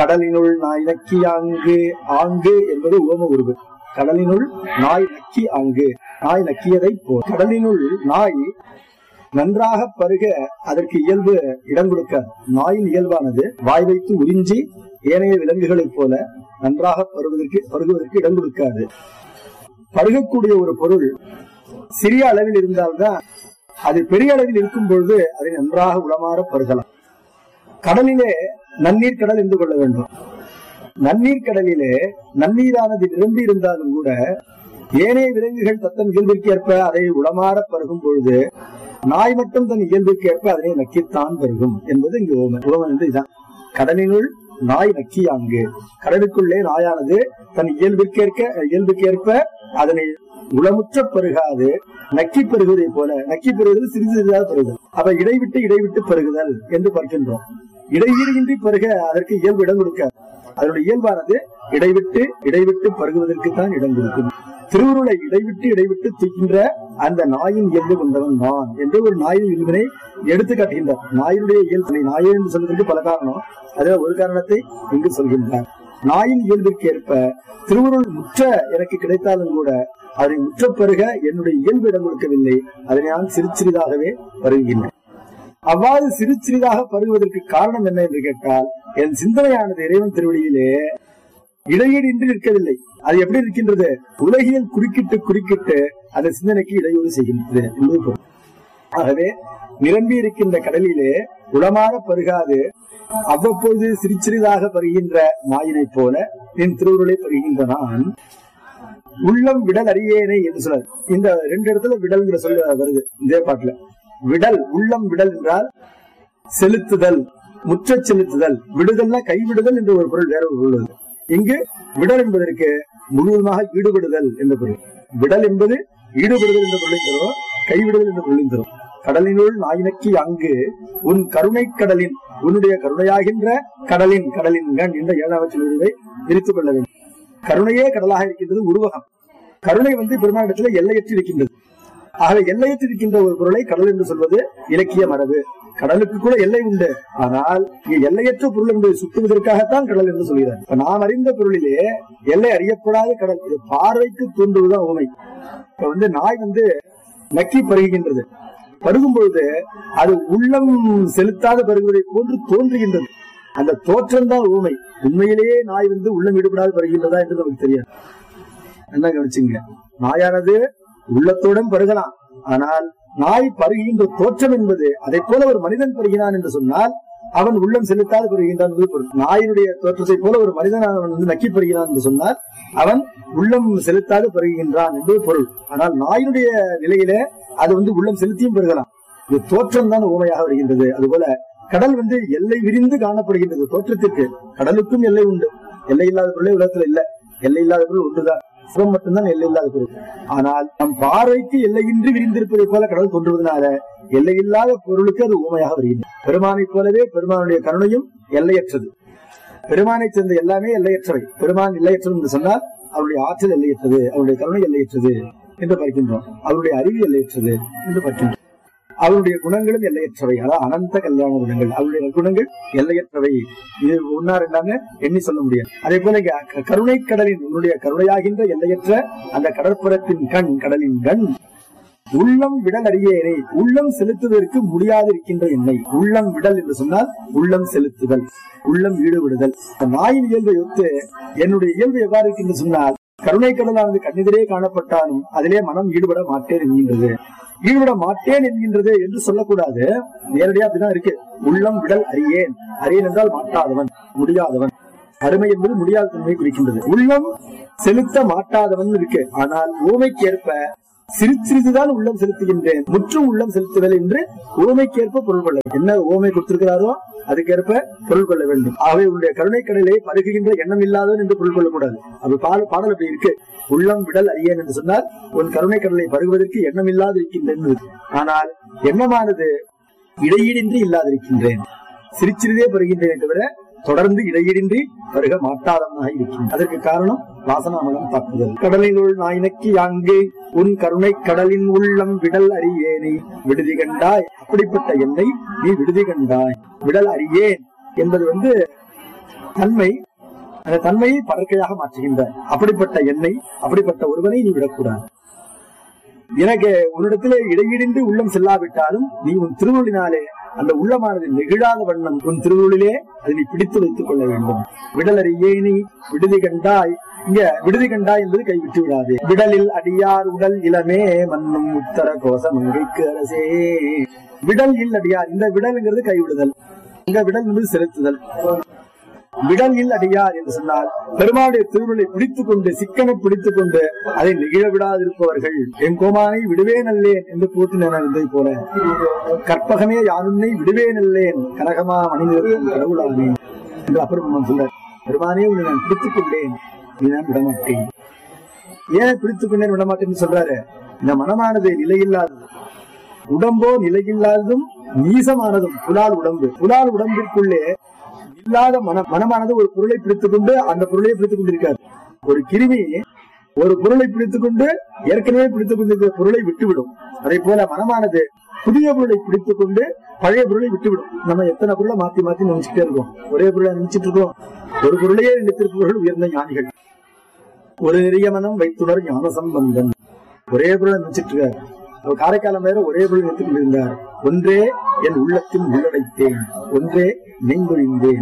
கடலினுள் நாய் நக்கி ஆங்கு ஆங்கு என்பது ஓம உருவு கடலினுள் நாய் நக்கி ஆங்கு நாய் நக்கியதை போ கடலினுள் நாய் நன்றாக பருக அதற்கு இயல்பு இடம் கொடுக்காது நாயின் இயல்பானது வாய் வைத்து உறிஞ்சி ஏனைய விலங்குகளைப் போல நன்றாக பருவதற்கு பருகுவதற்கு இடம் கொடுக்காது பருகக்கூடிய ஒரு பொருள் சிறிய அளவில் இருந்தால்தான் அது பெரிய அளவில் இருக்கும் பொழுது அதை நன்றாக உளமாற பருகலாம் கடலிலே நன்னீர் கடல் என்று கொள்ள வேண்டும் நன்னீர் கடலிலே நன்னீரானது நிரம்பி இருந்தாலும் கூட ஏனைய விலங்குகள் தத்தன் இயல்பிற்கேற்ப அதை உளமாற பருகும் பொழுது நாய் மட்டும் தன் இயல்பிற்கேற்ப அதனை நக்கித்தான் பருகும் என்பது இங்கு ஓமன் ஓமன் என்று இதுதான் கடலினுள் நாய் நக்கியாங்கு கடலுக்குள்ளே நாயானது தன் இயல்பிற்கேற்க இயல்புக்கேற்ப அதனை உளமுற்ற பருகாது நக்கி பெருகுவதை போல நக்கி பெறுவதில் சிறிது சிறிதாக பெறுதல் அப்ப இடைவிட்டு இடைவிட்டு பெருகுதல் என்று பார்க்கின்றோம் இடையீடின்றி பருக அதற்கு இயல்பு இடம் கொடுக்க அதனுடைய இயல்பானது இடைவிட்டு இடைவிட்டு பருகுவதற்கு தான் இடம் கொடுக்கும் திருவுருளை இடைவிட்டு இடைவிட்டு தூக்கின்ற அந்த நாயின் இயல்பு கொண்டவன் நான் என்று ஒரு நாயின் இயல்பினை எடுத்து காட்டுகின்றார் நாயினுடைய இயல்பு நாயே என்று சொல்வதற்கு பல காரணம் அதே ஒரு காரணத்தை இங்கு சொல்கின்றார் நாயின் இயல்பிற்கு ஏற்ப திருவுருள் முற்ற எனக்கு கிடைத்தாலும் கூட அதை முற்ற பெருக என்னுடைய இயல்பு இடம் கொடுக்கவில்லை அதனை நான் சிறு சிறிதாகவே பருகுகின்றேன் அவ்வாறு சிறு சிறிதாக பருகுவதற்கு காரணம் என்ன என்று கேட்டால் என் சிந்தனையானது இறைவன் திருவடியிலே இடையீடின்றி நிற்கவில்லை அது எப்படி இருக்கின்றது உலகியல் குறுக்கிட்டு குறுக்கிட்டு அந்த சிந்தனைக்கு இடையூறு செய்கின்றது என்பது பொருள் ஆகவே நிரம்பி இருக்கின்ற கடலிலே உளமாற பருகாது அவ்வப்போது சிறு சிறிதாக பருகின்ற நாயினைப் போல என் திருவுருளை பருகின்ற நான் உள்ளம் விடல் அறியேனே என்று சொல்றாரு இந்த ரெண்டு இடத்துல விடல்ங்கிற சொல்ல வருது இதே பாட்டுல விடல் உள்ளம் விடல் என்றால் செலுத்துதல் முற்றச் செலுத்துதல் விடுதல்னா கைவிடுதல் என்ற ஒரு பொருள் வேற ஒரு பொருள் உள்ளது. இங்கு விடல் என்பதற்கு முழுவதுமாக ஈடுபடுதல் என்ற பொருள் விடல் என்பது ஈடுபடுதல் என்ற பொருளை தரும் கைவிடுதல் என்ற பொருளையும் தரும் கடலினுள் நாயினக்கி அங்கு உன் கருணை கடலின் உன்னுடைய கருணையாகின்ற கடலின் கடலின் கண் என்ற ஏழாவற்றின் விரிவை விரித்துக் கொள்ள வேண்டும் கருணையே கடலாக இருக்கின்றது உருவகம் கருணை வந்து பெருமானிடத்தில் எல்லையற்று இருக்கின்றது ஆகவே எல்லையற்று இருக்கின்ற ஒரு பொருளை கடல் என்று சொல்வது இலக்கிய மரபு கடலுக்கு கூட எல்லை உண்டு ஆனால் இங்கே எல்லையற்ற பொருள் என்பதை சுட்டுவதற்காகத்தான் கடல் என்று சொல்கிறார் இப்ப நாம் அறிந்த பொருளிலே எல்லை அறியப்படாத கடல் இது பார்வைக்கு தோன்றுவதுதான் உண்மை இப்ப வந்து நாய் வந்து நக்கி பருகுகின்றது பருகும் பொழுது அது உள்ளம் செலுத்தாத பருகுவதை போன்று தோன்றுகின்றது அந்த தோற்றம் தான் ஊமை உண்மையிலேயே நாய் வந்து உள்ளம் ஈடுபடாது பருகின்றதா என்று நமக்கு தெரியாது என்ன கவனிச்சுங்க நாயானது உள்ளத்துடன் பருகலாம் ஆனால் நாய் பருகின்ற தோற்றம் என்பது அதை போல ஒரு மனிதன் பருகினான் என்று சொன்னால் அவன் உள்ளம் செலுத்தாது பருகின்றான் என்பது பொருள் நாயினுடைய தோற்றத்தை போல ஒரு மனிதன் அவன் வந்து நக்கி பருகினான் என்று சொன்னால் அவன் உள்ளம் செலுத்தாது பருகின்றான் என்பது பொருள் ஆனால் நாயினுடைய நிலையிலே அது வந்து உள்ளம் செலுத்தியும் பெருகலாம் இது தோற்றம் தான் ஊமையாக வருகின்றது அதுபோல கடல் வந்து எல்லை விரிந்து காணப்படுகின்றது தோற்றத்திற்கு கடலுக்கும் எல்லை உண்டு எல்லை இல்லாத பொருளே உலகத்துல இல்ல எல்லை இல்லாத பொருள் ஒன்றுதான் சிவம் மட்டும்தான் எல்லை இல்லாத பொருள் ஆனால் நம் பார்வைக்கு எல்லையின்றி விரிந்திருப்பதை போல கடல் தோன்றுவதனால எல்லையில்லாத பொருளுக்கு அது ஊமையாக வருகின்றது பெருமானைப் போலவே பெருமானுடைய கருணையும் எல்லையற்றது பெருமானை சேர்ந்த எல்லாமே எல்லையற்றவை பெருமான் எல்லையற்றது என்று சொன்னால் அவருடைய ஆற்றல் எல்லையற்றது அவருடைய கருணை எல்லையற்றது என்று பார்க்கின்றோம் அவருடைய அறிவு எல்லையற்றது என்று பார்க்கின்றோம் அவருடைய குணங்களும் எல்லையற்றவை அதாவது அனந்த கல்யாண குணங்கள் அவருடைய குணங்கள் எல்லையற்றவை இது ஒன்னா ரெண்டாங்க எண்ணி சொல்ல முடியாது அதே போல இங்க க- கருணை கடலின் உன்னுடைய கருணையாகின்ற எல்லையற்ற அந்த கடற்புறத்தின் கண் கடலின் கண் உள்ளம் விடல் அறியேனே உள்ளம் செலுத்துவதற்கு முடியாதிருக்கின்ற என்னை உள்ளம் விடல் என்று சொன்னால் உள்ளம் செலுத்துதல் உள்ளம் ஈடுபடுதல் இப்ப நாயின் இயல்பை ஒத்து என்னுடைய இயல்பு எவ்வாறு இருக்கு என்று சொன்னால் கருணை கடலானது கண்ணெதிரே காணப்பட்டாலும் அதிலே மனம் ஈடுபட மாட்டேன் என்கின்றது ஈடுபட மாட்டேன் என்கின்றது என்று சொல்லக்கூடாது நேரடியா அப்படிதான் இருக்கு உள்ளம் விடல் அறியேன் அறியேன் என்றால் மாட்டாதவன் முடியாதவன் அருமை என்பது முடியாத தன்மை குறிக்கின்றது உள்ளம் செலுத்த மாட்டாதவன் இருக்கு ஆனால் ஊமைக்கு ஏற்ப சிறு சிறிதுதான் உள்ளம் செலுத்துகின்றேன் முற்றும் உள்ளம் செலுத்துதல் என்று ஊமைக்கேற்ப பொருள் கொள்ள வேண்டும். என்ன ஊமை கொடுத்திருக்கிறாரோ அதுக்கேற்ப பொருள் கொள்ள வேண்டும் ஆகவே உன்னுடைய கருணை கடலை பருகுகின்ற எண்ணம் இல்லாதவன் என்று பொருள் கொள்ளக்கூடாது அப்படி பாடல் பாடல் அப்படி இருக்கு உள்ளம் விடல் ஐயன் என்று சொன்னால் உன் கருணை கடலை பருகுவதற்கு எண்ணம் இல்லாது இருக்கின்றேன் இருக்கு. ஆனால் எண்ணமானது இடையீடின்றி இல்லாதிருக்கின்றேன் சிரிச்சிறிதே பருகின்றேனே தவிர தொடர்ந்து இடையீடின்றி பருக மாட்டாதவனாக இருக்கின்றேன் அதற்கு காரணம் வாசனாமலம் தாக்குதல் கடலினுள் நாயினக்கி அங்கு உன் கருணை கடலின் உள்ளம் விடல் அறியேனே விடுதி கண்டாய் அப்படிப்பட்ட என்னை நீ விடுதி கண்டாய் விடல் அறியேன் என்பது வந்து தன்மை அந்த தன்மையை பறக்கையாக மாற்றுகின்றார் அப்படிப்பட்ட எண்ணெய் அப்படிப்பட்ட ஒருவனை நீ விடக்கூடாது எனக்கு உன்னிடத்திலே இடையிடின்றி உள்ளம் செல்லாவிட்டாலும் நீ உன் திருவுளினாலே அந்த உள்ளமானது நெகிழாத வண்ணம் உன் திருவுளிலே அதை நீ பிடித்து வைத்துக் கொள்ள வேண்டும் விடலறியே நீ விடுதி கண்டாய் இங்க விடுதி கண்டாய் என்பது கைவிட்டு விடாதே விடலில் அடியார் உடல் இளமே மன்னும் உத்தர கோச மங்கைக்கு அரசே விடல் இல் அடியார் இந்த விடல்ங்கிறது கைவிடுதல் இந்த விடல் என்பது செலுத்துதல் விடல் இல் அடியார் என்று சொன்னால் பெருமாளுடைய திருவுருளை பிடித்துக் கொண்டு சிக்கனை பிடித்துக் கொண்டு அதை நிகழ விடாதிருப்பவர்கள் என் கோமானை விடுவே நல்லேன் என்று போட்டினேன் இருந்ததை போல கற்பகமே யானுன்னை விடுவே நல்லேன் கனகமா மணிநிறுத்தம் கடவுளானேன் என்று அப்புறம் சொல்றார் பெருமானே உன்னை நான் பிடித்துக் கொண்டேன் நீ நான் விடமாட்டேன் ஏன் பிடித்துக் கொண்டேன் விடமாட்டேன்னு சொல்றாரு இந்த மனமானது நிலையில்லாதது உடம்போ நிலையில்லாததும் நீசமானதும் புலால் உடம்பு புலால் உடம்பிற்குள்ளே இல்லாத மன மனமானது ஒரு பொருளை பிடித்துக் கொண்டு அந்த பொருளையே பிடித்துக் கொண்டிருக்காது ஒரு கிருமி ஒரு பொருளை பிடித்துக் கொண்டு ஏற்கனவே பிடித்துக் கொண்டிருக்கிற பொருளை விட்டுவிடும் அதே போல மனமானது புதிய பொருளை பிடித்துக் கொண்டு பழைய பொருளை விட்டுவிடும் நம்ம எத்தனை பொருளை மாத்தி மாத்தி நினைச்சுட்டே இருக்கோம் ஒரே பொருளை நினைச்சிட்டு இருக்கோம் ஒரு பொருளையே நினைத்திருப்பவர்கள் உயர்ந்த ஞானிகள் ஒரு நெறிய மனம் வைத்துணர் ஞான சம்பந்தம் ஒரே பொருளை நினைச்சிட்டு இருக்காரு அவர் காரைக்காலம் வேற ஒரே பொருள் நினைத்துக் கொண்டிருந்தார் ஒன்றே என் உள்ளத்தில் உள்ளடைத்தேன் ஒன்றே நெய்ந்தொழிந்தேன்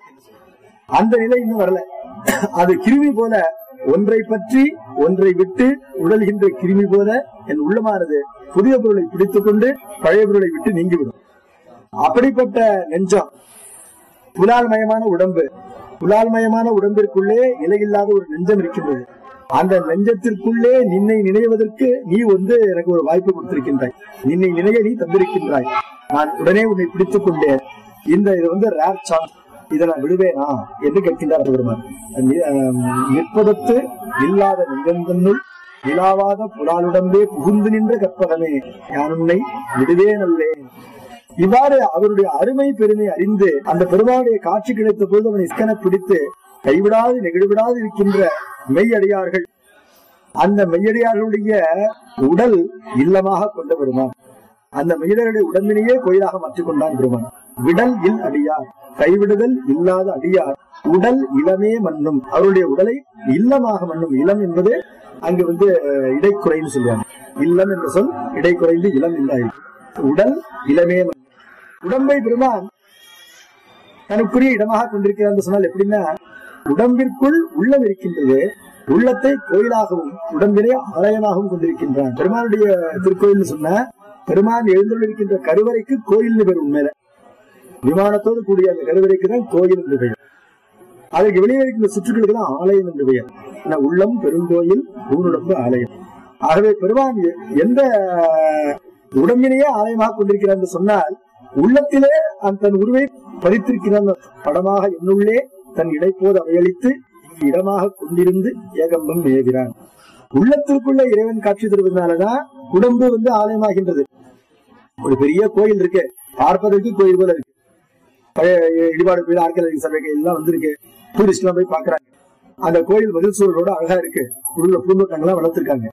அந்த நிலை இன்னும் வரல அது கிருமி போல ஒன்றை பற்றி ஒன்றை விட்டு உடல்கின்ற கிருமி போல என் உள்ளமானது புதிய பொருளை பிடித்துக் கொண்டு பழைய பொருளை விட்டு நீங்கிவிடும் அப்படிப்பட்ட நெஞ்சம் புலால்மயமான உடம்பு புலால்மயமான உடம்பிற்குள்ளே நிலையில்லாத ஒரு நெஞ்சம் இருக்கின்றது அந்த நெஞ்சத்திற்குள்ளே நின்னை நினைவதற்கு நீ வந்து எனக்கு ஒரு வாய்ப்பு கொடுத்திருக்கின்றாய் நின்னை நினைய நீ தந்திருக்கின்றாய் நான் உடனே உன்னை பிடித்துக் கொண்டேன் இந்த இது வந்து ரேர் சான்ஸ் இதை நான் விடுவேனா என்று கேட்கின்றார் பெருமான் நி- ஆம், நிற்பதத்து இல்லாத நெஞ்சந்தன்னுள் நிலாவாத புலாலுடம்பே புகுந்து நின்ற கற்பகமே நான் உன்னை விடுவே நல்லேன் இவ்வாறு அவருடைய அருமை பெருமை அறிந்து அந்த பெருமாளுடைய காட்சி கிடைத்த பொழுது அவனை இஸ்கன பிடித்து கைவிடாது நெகிழ்விடாது இருக்கின்ற மெய்யடியார்கள் அந்த மெய்யடியார்களுடைய உடல் இல்லமாக கொண்ட பெருமான் அந்த மெய்யடியாருடைய உடம்பினையே கோயிலாக மாற்றிக் கொண்டான் பெருமான் விடல் இல் அடியார் கைவிடுதல் இல்லாத அடியார் உடல் இளமே மண்ணும் அவருடைய உடலை இல்லமாக மண்ணும் இளம் என்பது அங்கு வந்து அஹ், இடைக்குறைன்னு சொல்லுவாங்க இல்லம் என்ற சொல் இடைக்குறைந்து இளம் என்றாயிற்று உடல் இளமே மண்ணும் உடம்பை பெருமான் தனக்குரிய இடமாக கொண்டிருக்கிறார் என்று சொன்னால் எப்படின்னா உடம்பிற்குள் உள்ளம் இருக்கின்றது உள்ளத்தை கோயிலாகவும் உடம்பிலே ஆலயமாகவும் கொண்டிருக்கின்றான் பெருமானுடைய திருக்கோயில் சொன்ன பெருமான் எழுந்துள்ளிருக்கின்ற கருவறைக்கு கோயில் பேர் உண்மையில விமானத்தோடு கூடிய அந்த கருவறைக்கு தான் கோயில் என்று பெயர் அதற்கு வெளியே இருக்கின்ற சுற்றுகளுக்கு தான் ஆலயம் என்று பெயர் ஆனா உள்ளம் பெருங்கோயில் ஊனுடம்பு ஆலயம் ஆகவே பெருமான் எ- எந்த உடம்பினையே ஆலயமாக கொண்டிருக்கிறார் என்று சொன்னால் உள்ளத்திலே அந்த தன் உருவை பதித்திருக்கிற அந்த படமாக என்னுள்ளே தன் இடைப்போது அவையளித்து இங்கு இடமாக கொண்டிருந்து ஏகம்பம் மேகிறான் உள்ளத்திற்குள்ள இறைவன் காட்சி தருவதனாலதான் உடம்பு வந்து ஆலயமாகின்றது ஒரு பெரிய கோயில் இருக்கு பார்ப்பதற்கு கோயில் போல இருக்கு பழைய இடிபாடு கோயில் ஆர்கியாலஜி சபைகள் எல்லாம் வந்திருக்கு டூரிஸ்ட் எல்லாம் போய் பாக்குறாங்க அந்த கோயில் பதில் சூழலோட அழகா இருக்கு உள்ள பூந்தோட்டங்கள்லாம் வளர்த்திருக்காங்க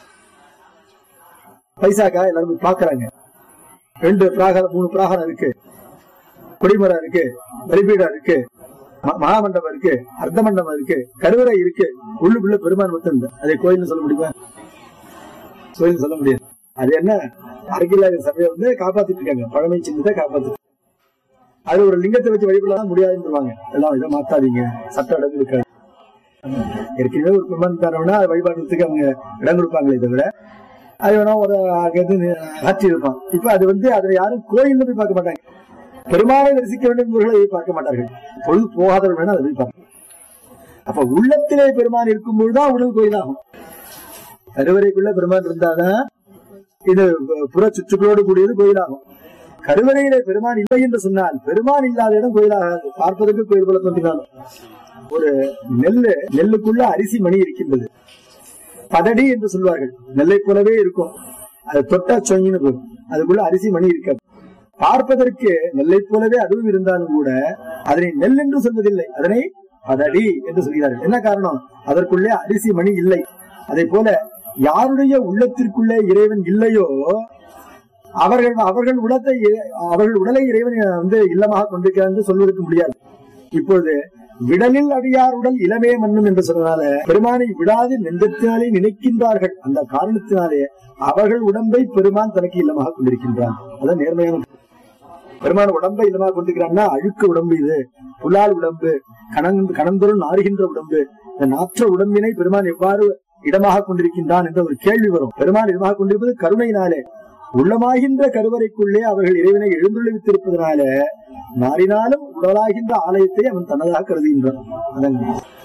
பைசாக்கா எல்லாரும் போய் பாக்குறாங்க ரெண்டு பிராகாரம் மூணு பிராகாரம் இருக்கு கொடிமரம் இருக்கு பலிபீடம் இருக்கு ம- மகாமண்டபம் இருக்கு அர்த்த மண்டபம் இருக்கு கருவறை இருக்கு உள்ளுக்குள்ள பெருமான் மட்டும் இல்லை அதை கோயில்னு சொல்ல முடியுமா கோயில் சொல்ல முடியாது அது என்ன அரகிலாத சபையை வந்து காப்பாத்திட்டு இருக்காங்க பழமை சின்னத்தை காப்பாத்திட்டு அது ஒரு லிங்கத்தை வச்சு வழிபடலாம் முடியாதுன்னு எல்லாம் இதை மாத்தாதீங்க சட்ட இடம் இருக்காது ஏற்கனவே ஒரு பெருமான் தரவுனா அதை வழிபாடுறதுக்கு அவங்க இடம் கொடுப்பாங்களே தவிர அது வேணா ஒரு அங்கிருந்து ஆட்சி இருப்பான் இப்ப அது வந்து அதை யாரும் கோயில்னு போய் பார்க்க மாட்டாங்க பெருமாளை தரிசிக்க வேண்டும் என்பவர்களை பார்க்க மாட்டார்கள் பொழுது போகாதவர்கள் வேணா அதை போய் பார்ப்பாங்க அப்ப உள்ளத்திலே பெருமான் இருக்கும் பொழுதுதான் உடல் கோயிலாகும் கருவறைக்குள்ள பெருமான் இருந்தாதான் இது புற சுற்றுகளோடு கூடியது கோயிலாகும் கருவறையிலே பெருமான் இல்லை என்று சொன்னால் பெருமான் இல்லாத இடம் கோயிலாகாது பார்ப்பதற்கு கோயில் போல தோன்றினாலும் ஒரு நெல்லு நெல்லுக்குள்ள அரிசி மணி இருக்கின்றது பதடி என்று சொல்வார்கள் நெல்லை போலவே இருக்கும் அது தொட்டா சொங்கின்னு போகும் அதுக்குள்ள அரிசி மணி இருக்காது பார்ப்பதற்கு நெல்லை போலவே அதுவும் இருந்தாலும் கூட அதனை நெல் என்று சொல்வதில்லை அதனை பதடி என்று சொல்கிறார்கள் என்ன காரணம் அதற்குள்ளே அரிசி மணி இல்லை அதை போல யாருடைய உள்ளத்திற்குள்ளே இறைவன் இல்லையோ அவர்கள் அவர்கள் உடத்தை இறை- அவர்கள் உடலை இறைவன் வந்து இல்லமாக கொண்டிருக்கிறார் என்று சொல்வதற்கு முடியாது இப்பொழுது விடலில் அடியார் உடல் இளமே மண்ணும் என்று சொன்னதால பெருமானை விடாது நெஞ்சத்தினாலே நினைக்கின்றார்கள் அந்த காரணத்தினாலே அவர்கள் உடம்பை பெருமான் தனக்கு இல்லமாக கொண்டிருக்கின்றான் அதான் நேர்மையான பெருமான் உடம்பை இல்லமாக கொண்டிருக்கிறான்னா அழுக்கு உடம்பு இது புலால் உடம்பு கணம் கணந்தொருள் நாறுகின்ற உடம்பு இந்த நாற்ற உடம்பினை பெருமான் எவ்வாறு இடமாக கொண்டிருக்கின்றான் என்ற ஒரு கேள்வி வரும் பெருமான் இடமாக கொண்டிருப்பது கருணையினாலே உள்ளமாகின்ற கருவறைக்குள்ளே அவர்கள் இறைவனை எழுந்துள்ளித்திருப்பதனால மாறினாலும் உடலாகின்ற ஆலயத்தை அவன் தன்னதாக கருதுகின்றான் அதான்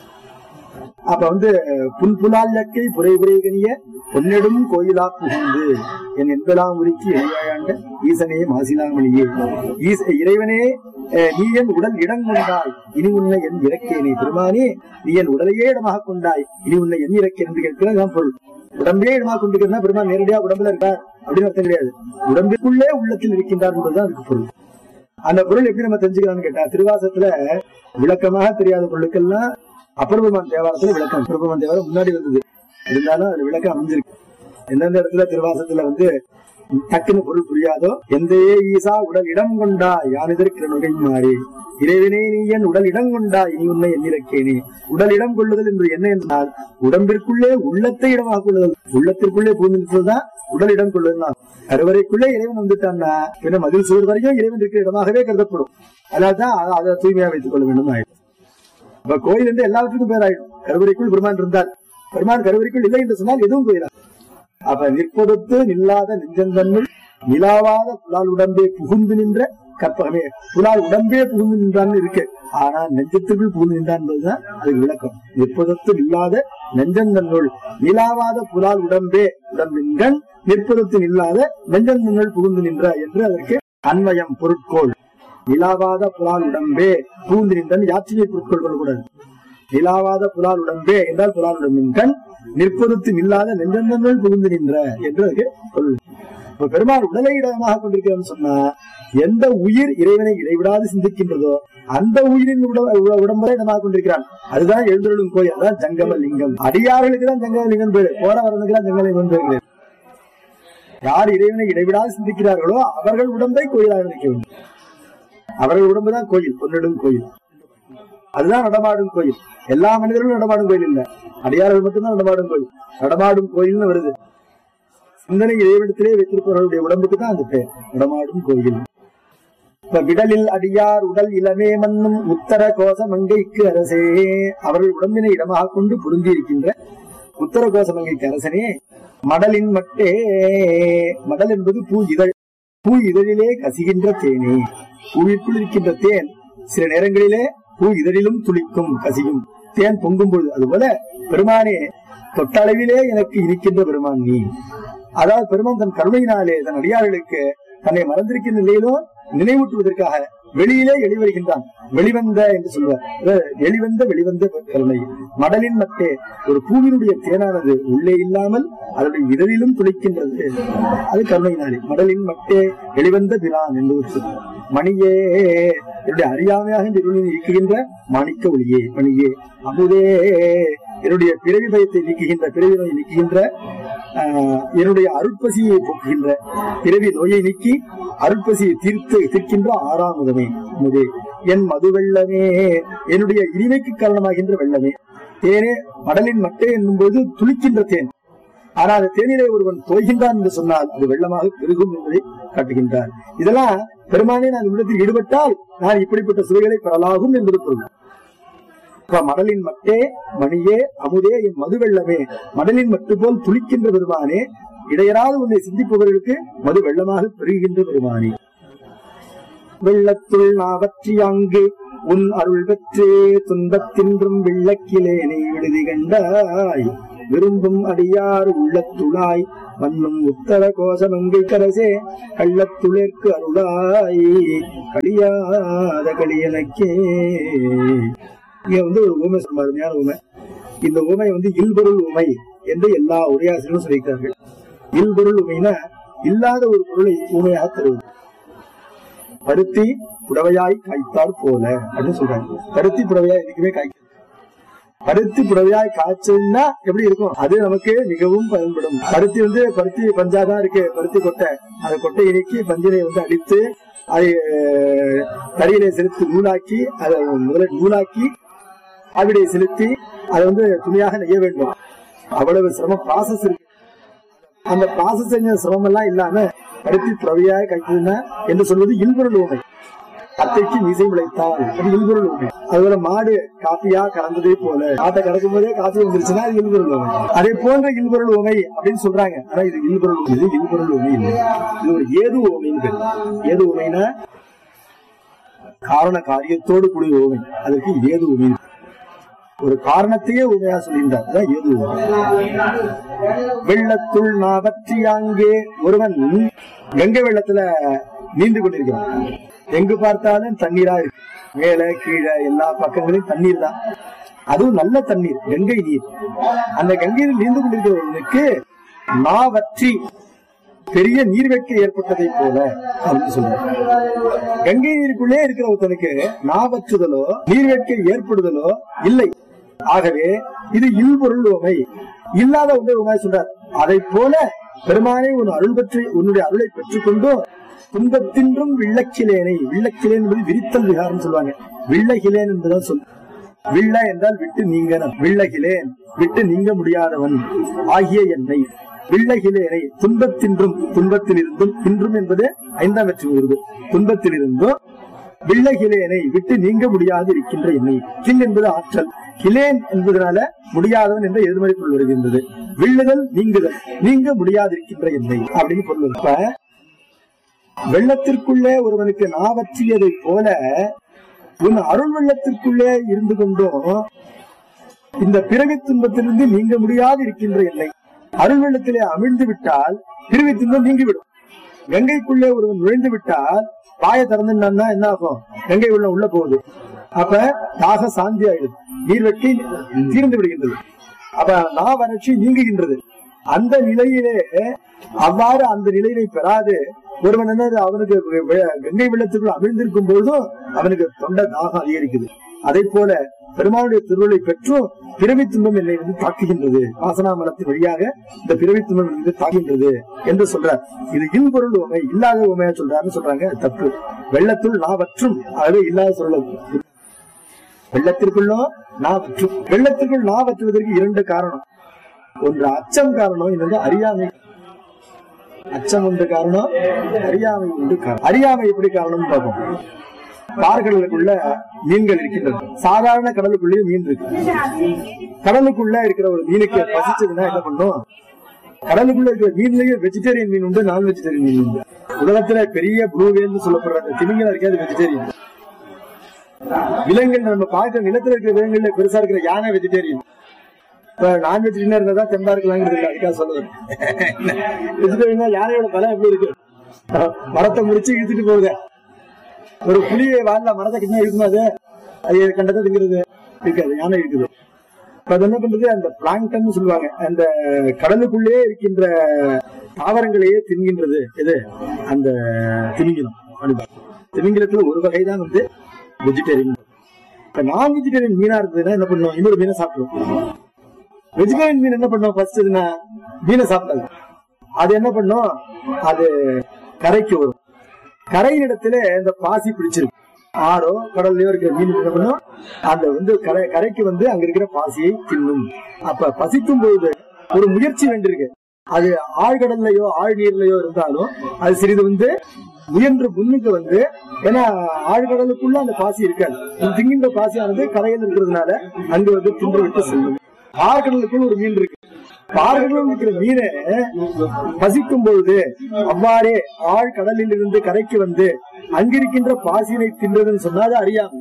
அப்ப வந்து புல் புலால் லக்கை புரை புரைகனிய பொன்னெடும் கோயிலா புகுந்து என் என்பலாம் உரிக்கு எளிவாயாண்ட ஈசனே மாசிலாமணியே ஈச இறைவனே அஹ், நீ என் உடல் இடம் கொண்டாய் இனி உன்னை என் இறக்கேனே பெருமானே நீ என் உடலையே இடமாக கொண்டாய் இனி உன்னை என் இறக்கேன் என்று கேட்கிறது தான் பொருள் உடம்பே இடமாக கொண்டிருக்கிறதா பெருமான் நேரடியா உடம்புல இருக்கார் அப்படின்னு அர்த்தம் கிடையாது உடம்பிற்குள்ளே உள்ளத்தில் இருக்கின்றார் என்பதுதான் அதுக்கு பொருள் அந்த பொருள் எப்படி நம்ம தெரிஞ்சுக்கலாம்னு கேட்டா திருவாசத்துல விளக்கமாக தெரியாத பொருளுக்கெல்லாம் அப்பரபெருமான் தேவாரத்துல விளக்கம் அப்பரபெருமான் தேவாரம் முன்னாடி வந்தது இருந்தாலும் அதுல விளக்கம் அமைஞ்சிருக்கு எந்தெந்த இடத்துல திருவாசத்துல வந்து டக்குன்னு பொருள் புரியாதோ எந்தையே ஈசா உடல் இடம் கொண்டா யானிதற்கு நுகை மாறி இறைவனே நீ என் உடல் இடம் கொண்டா இனி உன்னை எண்ணிறக்கேனே உடல் இடம் கொள்ளுதல் என்று என்ன என்றால் உடம்பிற்குள்ளே உள்ளத்தை இடமாக கொள்ளுதல் உள்ளத்திற்குள்ளே பூந்து நிற்பதுதான் உடல் இடம் கொள்ளுதல் கருவறைக்குள்ளே இறைவன் வந்துட்டான்னா பின்ன மதில் சுவர் வரைக்கும் இறைவன் இருக்கிற இடமாகவே கருதப்படும் அதனால்தான் அ- அதை தூய்மையா வைத்துக் கொள்ள வேண்டும் ஆயிடும் அப்ப கோயில் என்று எல்லாவற்றுக்கும் பேராயிடும் கருவறைக்குள் பெருமான் இருந்தால் பெருமான் கருவறைக்குள் இல்லை என்று சொன்னால் எதுவும் கோயிலா அப்ப நிற்பதொத்து நில்லாத நெஞ்சந்தன்னுள் நிலாவாத புலால் உடம்பே புகுந்து நின்ற கற்பகமே புலால் உடம்பே புகுந்து நின்றான்னு இருக்கு ஆனா நெஞ்சத்துக்குள் புகுந்து நின்றான் என்பதுதான் அதுக்கு விளக்கம் நிற்பதொத்து நில்லாத நெஞ்சந்தன்னுள் நிலாவாத புலால் உடம்பே உடம்பின்கண் நிற்பதொத்து நில்லாத நெஞ்சந்தன்னுள் புகுந்து நின்ற என்று அதற்கு அன்வயம் பொருட்கோள் நிலாவாத புலால் உடம்பே புகுந்து நின்றான் யாத்திரை பொருட்கோள் கொள்ளக்கூடாது நிலாவாத புலால் உடம்பே என்றால் புலால் உடம்பின் கண் நிற்பொருத்து நில்லாத நெஞ்சந்தங்கள் புகுந்து நின்ற என்று அதுக்கு பொருள் இப்ப பெருமாள் உடலை இடமாக கொண்டிருக்கிறன்னு சொன்னா எந்த உயிர் இறைவனை இடைவிடாது சிந்திக்கின்றதோ அந்த உயிரின் உட- உட- உடம்பை இடமாக கொண்டிருக்கிறான் அதுதான் எழுந்தருளும் கோயில் அதான் ஜங்கம லிங்கம் அடியார்களுக்கு தான் ஜங்கம லிங்கம் பேரு போற வரனுக்கு தான் ஜங்கம லிங்கம் பேரு கிடையாது. யார் இறைவனை இடைவிடாது சிந்திக்கிறார்களோ அவர்கள் உடம்பை கோயிலாக நினைக்க வேண்டும் அவர்கள் உடம்பு தான் கோயில் பொன்னிடும் கோயில் அதுதான் நடமாடும் கோயில் எல்லா மனிதர்களும் நடமாடும் கோயில் இல்ல அடியார்கள் மட்டும்தான் நடமாடும் கோயில் நடமாடும் கோயில்னு வருது சிந்தனை இறைவனத்திலே வைத்திருப்பவர்களுடைய உடம்புக்கு தான் அந்த பேர் நடமாடும் கோயில் இப்ப விடலில் அடியார் உடல் இளமே மண்ணும் உத்தர கோச மங்கைக்கு அரசே அவர்கள் உடம்பினை இடமாக கொண்டு பொருந்தி இருக்கின்ற உத்தர கோச மங்கைக்கு அரசனே மடலின் மட்டே மடல் என்பது பூ இதழ் பூ இதழிலே கசிகின்ற தேனே பூவிற்குள் இருக்கின்ற தேன் சில நேரங்களிலே பூ இதழிலும் துளிக்கும் கசியும் தேன் பொங்கும் பொழுது அதுபோல பெருமானே தொட்டளவிலே எனக்கு இருக்கின்ற பெருமான் நீ அதாவது பெருமான் தன் கருணையினாலே தன் அடியார்களுக்கு தன்னை மறந்திருக்கின்ற நிலையிலும் நினைவூட்டுவதற்காக வெளியிலே வெளிவருகின்றான் வெளிவந்த என்று சொல்வார் அதாவது வெளிவந்த வெளிவந்த கருணை மடலின் மட்டே ஒரு பூவினுடைய தேனானது உள்ளே இல்லாமல் அதனுடைய இதழிலும் துளைக்கின்றது அது கருணையினாலே மடலின் மட்டே வெளிவந்த பிரான் என்று ஒரு சொல். மணியே என்னுடைய அறியாமையாக இந்த இருளில் நீக்குகின்ற மாணிக்க ஒளியே மணியே அமுதே என்னுடைய பிறவி பயத்தை நீக்குகின்ற பிறவி நோயை நீக்குகின்ற ஆஹ், என்னுடைய அருட்பசியை போக்குகின்ற பிறவி நோயை நீக்கி அருட்பசியை தீர்த்து தீர்க்கின்ற ஆறாம் முதமே முதே என் மது வெள்ளமே என்னுடைய இனிமைக்கு காரணமாகின்ற வெள்ளமே தேனே மடலின் மட்டை என்னும்போது துளிக்கின்ற தேன் ஆனால் அந்த தேனிலே ஒருவன் தோய்கின்றான் என்று சொன்னால் அது வெள்ளமாக பெருகும் என்பதை காட்டுகின்றார் இதெல்லாம் பெருமானே நான் உள்ளத்தில் ஈடுபட்டால் நான் இப்படிப்பட்ட சுவைகளை பெறலாகும் என்பது பொருள் இப்ப மடலின் மட்டே மணியே அமுதே என் மது வெள்ளமே மடலின் மட்டு போல் துளிக்கின்ற பெருமானே இடையராது உன்னை சிந்திப்பவர்களுக்கு மது வெள்ளமாக பெருகின்ற பெருமானே வெள்ளத்துள் நாவற்றி அங்கு உன் அருள் பெற்றே துன்பத்தின்றும் வெள்ளக்கிலேனை விடுதி கண்டாய் விரும்பும் அடியார் உள்ளத்துளாய் மண்ணும் உத்தர கோசமங்கை கரசே கள்ளத்துளிர்க்கு அருளாய் கடியாத கடியனக்கே இங்க வந்து ஒரு ஊமை சொல்ல அருமையான ஊமை இந்த ஊமை வந்து இல்பொருள் உமை என்று எல்லா உரையாசிரியரும் சொல்லியிருக்கிறார்கள் இல்பொருள் உமைனா இல்லாத ஒரு பொருளை ஊமையாக தருவது பருத்தி புடவையாய் காய்த்தார் போல அப்படின்னு சொல்றாங்க பருத்தி புடவையாய் எதுக்குமே காய்க்கும் பருத்தி புடவையாய் காய்ச்சல்னா எப்படி இருக்கும் அது நமக்கு மிகவும் பயன்படும் பருத்தி வந்து பருத்தி பஞ்சாதான் இருக்கு பருத்தி கொட்டை அந்த கொட்டையை நீக்கி பஞ்சினை வந்து அடித்து அதை அஹ், தறியிலே செலுத்தி நூலாக்கி அதை முதல்ல நூலாக்கி ஆவிடை செலுத்தி அதை வந்து துணியாக நெய்ய வேண்டும் அவ்வளவு சிரமம் ப்ராசஸ் இருக்கு அந்த ப்ராசஸ் சிரமம் எல்லாம் இல்லாம பருத்தி துறவியாக கைக்குதுன்னா என்று சொல்வது இல்பொருள் உண்மை அத்தைக்கு மீசை விளைத்தால் அது இல்பொருள் உண்மை அதுபோல மாடு காப்பியா கறந்ததே போல ஆட்டை கறக்கும் போதே காப்பி வந்துருச்சுன்னா அது இல்பொருள் உண்மை அதே போன்ற இல்பொருள் உண்மை அப்படின்னு சொல்றாங்க ஆனா இது இல்பொருள் இது இல்பொருள் உண்மை இல்லை இது ஒரு ஏது உண்மைன்னு பேரு ஏது உண்மைனா காரண காரியத்தோடு கூடிய உண்மை அதற்கு ஏது உண்மை ஒரு காரணத்தையே உண்மையா சொல்லியிருந்தார் அதான் ஏது உண்மை வெள்ளத்துள் நாவற்றி அங்கே ஒருவன் கங்கை வெள்ளத்துல நீந்து கொண்டிருக்கிறான் எங்கு பார்த்தாலும் தண்ணீரா இருக்கு மேல கீழே எல்லா பக்கங்களையும் தண்ணீர் தான் அதுவும் நல்ல தண்ணீர் கங்கை நீர் அந்த கங்கையில் நீந்து கொண்டிருக்கிறவனுக்கு நாவற்றி பெரிய நீர்வெட்கை ஏற்பட்டதை போல அப்படின்னு சொல்றாரு கங்கை நீருக்குள்ளே இருக்கிற ஒருத்தனுக்கு நாவற்றுதலோ நீர்வெட்கை ஏற்படுதலோ இல்லை ஆகவே இது இல்பொருள் உமை இல்லாத ஒன்றை உண்மை சொல்றார் அதை போல பெருமானை உன் அருள் பெற்று உன்னுடைய அருளை பெற்றுக்கொண்டு துன்பத்தின்றும் வில்லக்கிலேனை வில்லக்கிலேன் என்பது விரித்தல் விகாரம் சொல்லுவாங்க வில்லகிலேன் என்பதுதான் சொல் வில்ல என்றால் விட்டு நீங்கனம் வில்லகிலேன் விட்டு நீங்க முடியாதவன் ஆகிய என்னை வில்லகிலேனை துன்பத்தின்றும் துன்பத்தில் இருந்தும் இன்றும் என்பது ஐந்தாம் வெற்றி வருது துன்பத்தில் இருந்தும் வில்லகிலேனை விட்டு நீங்க முடியாது இருக்கின்ற என்னை கில் என்பது ஆற்றல் கிலேன் என்பதனால முடியாதவன் என்ற எதிர்மறை பொருள் வருகின்றது வில்லுதல் நீங்குதல் நீங்க முடியாது இருக்கின்ற என்னை அப்படின்னு பொருள் வரும். இப்ப வெள்ளத்திற்குள்ளே ஒருவனுக்கு நாவற்றியதை போல உன் அருள் வெள்ளத்திற்குள்ளே இருந்து கொண்டும் இந்த பிறவி துன்பத்திலிருந்து நீங்க முடியாது இருக்கின்ற என்னை அருள் வெள்ளத்திலே அமிழ்ந்து விட்டால் பிறவி துன்பம் நீங்கிவிடும் கங்கைக்குள்ளே ஒருவன் நுழைந்து விட்டால் வாயை திறந்துட்டான்னா என்ன ஆகும் கங்கை வெள்ளம் உள்ள போகுது அப்ப தாக சாந்தி ஆயிடுது நீர்வெட்டி தீர்ந்து விடுகின்றது அப்ப நா வறட்சி நீங்குகின்றது அந்த நிலையிலே அவ்வாறு அந்த நிலையினை பெறாது ஒருவன் என்ன அவனுக்கு வெ- கங்கை வெள்ளத்துக்குள் அமிழ்ந்திருக்கும் பொழுதும் அவனுக்கு தொண்டை தாகம் அதிகரிக்குது அதை போல பெருமாளுடைய திருவள்ளை பெற்றும் பிறவி துன்பம் என்னை வந்து தாக்குகின்றது வாசனாமலத்தின் வழியாக இந்த பிறவி துன்பம் வந்து தாக்குகின்றது என்று சொல்றார் இது இன்பொருள் உமை இல்லாத உமையா சொல்றாருன்னு சொல்றாங்க அது தப்பு வெள்ளத்துள் நாவற்றும் ஆகவே இல்லாத சொல்ல வெள்ளத்திற்குள்ளும் நாவற்றும் வெள்ளத்திற்குள் நாவற்றுவதற்கு இரண்டு காரணம் ஒன்று அச்சம் காரணம் இன்னொன்று அறியாமை அச்சம் ஒன்று காரணம் அறியாமை ஒன்று காரணம் அறியாமை எப்படி காரணம் பார்ப்போம் பார்க்கடலுக்குள்ள மீன்கள் இருக்கின்றது சாதாரண கடலுக்குள்ளேயே மீன் இருக்கு கடலுக்குள்ள இருக்கிற ஒரு மீனுக்கு பசிச்சதுன்னா என்ன பண்ணும் கடலுக்குள்ள இருக்கிற மீன்லயே வெஜிடேரியன் மீன் உண்டு நான் வெஜிடேரியன் மீன் உண்டு உலகத்துல பெரிய ப்ளூ வேல்னு சொல்லப்படுற அந்த திமிங்கலம் இருக்காது வெஜிடேரியன் விலங்குகள் நம்ம பார்க்கிற நிலத்துல இருக்கிற விலங்குகள்ல பெருசா இருக்கிற யானை வெஜிடேரியன் இப்ப நான் வெஜிடேரியன் இருந்தா தான் தெம்பா இருக்கலாங்கிறது இல்ல அதுக்காக சொல்லுவேன் வெஜிடேரியன் யானையோட பலம் எப்படி இருக்கு மரத்தை முடிச்சு இழுத்துட்டு போகுது ஒரு புலியை வாழல மரத்தை கிட்ட இருக்குமா அது அது கண்டதை திங்கிறது இருக்காது யானை இருக்குது இப்ப அது என்ன பண்றது அந்த பிளாங்டன் சொல்லுவாங்க அந்த கடலுக்குள்ளே இருக்கின்ற தாவரங்களையே தின்கின்றது எது அந்த திமிங்கிலம் அப்படிம்பாங்க. திமிங்கிலத்துல ஒரு வகைதான் வந்து வெஜிடேரியன் இப்ப நான் வெஜிடேரியன் மீனா இருந்ததுன்னா என்ன பண்ணும் இன்னொரு மீனை சாப்பிடுவோம் வெஜிடேரியன் மீன் என்ன பண்ணும் ஃபர்ஸ்ட் மீனை சாப்பிடாது அது என்ன பண்ணும் அது கரைக்கு வரும் கரையின் இடத்துல இந்த பாசி பிடிச்சிருக்கு ஆறோ கடல்லயோ இருக்கிற மீன் என்ன பண்ணும் அந்த வந்து கரை கரைக்கு வந்து அங்க இருக்கிற பாசியை தின்னும் அப்ப பசிக்கும் பொழுது ஒரு முயற்சி வேண்டியிருக்கு அது ஆழ்கடல்லையோ ஆழ் நீர்லயோ இருந்தாலும் அது சிறிது வந்து முயன்று முன்னுக்கு வந்து ஏன்னா ஆழ்கடலுக்குள்ள அந்த பாசி இருக்காது இது திங்கின்ற பாசியானது கரையில் இருக்கிறதுனால அங்கு வந்து தின்று விட்டு செல்லும் ஆழ்கடலுக்குள்ள ஒரு மீன் இருக்கு பார்க்கடலில் இருக்கிற மீனை பசிக்கும் பொழுது அவ்வாறே ஆழ்கடலில் இருந்து கரைக்கு வந்து அங்கிருக்கின்ற பாசினை தின்றதுன்னு சொன்னாது அறியாமை